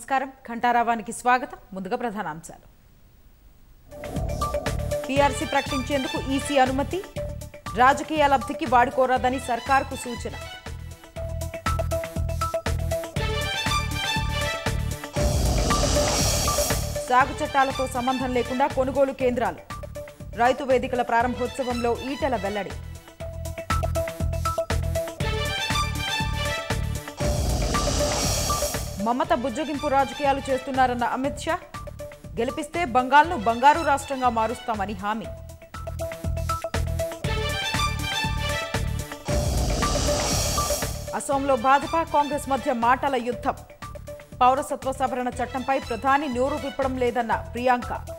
నమస్కారం ఘంటారావానికి స్వాగతం ముందుగా ప్రధానాంశాలు పీఆర్సీ ప్రకటించేందుకు ఈసీ అనుమతి రాజకీయ లబ్ధికి వాడుకోరాదని సర్కార్కు సూచన సాగు చట్టాలతో సంబంధం లేకుండా కొనుగోలు కేంద్రాలు రైతు వేదికల ప్రారంభోత్సవంలో ఈటెల వెల్లడి మమత బుజ్జగింపు రాజకీయాలు చేస్తున్నారన్న అమిత్ షా గెలిపిస్తే బంగాల్ను బంగారు రాష్ట్రంగా మారుస్తామని హామీ అసోంలో భాజపా కాంగ్రెస్ మధ్య మాటల యుద్ధం పౌరసత్వ సవరణ చట్టంపై ప్రధాని నోరు విప్పడం లేదన్న ప్రియాంక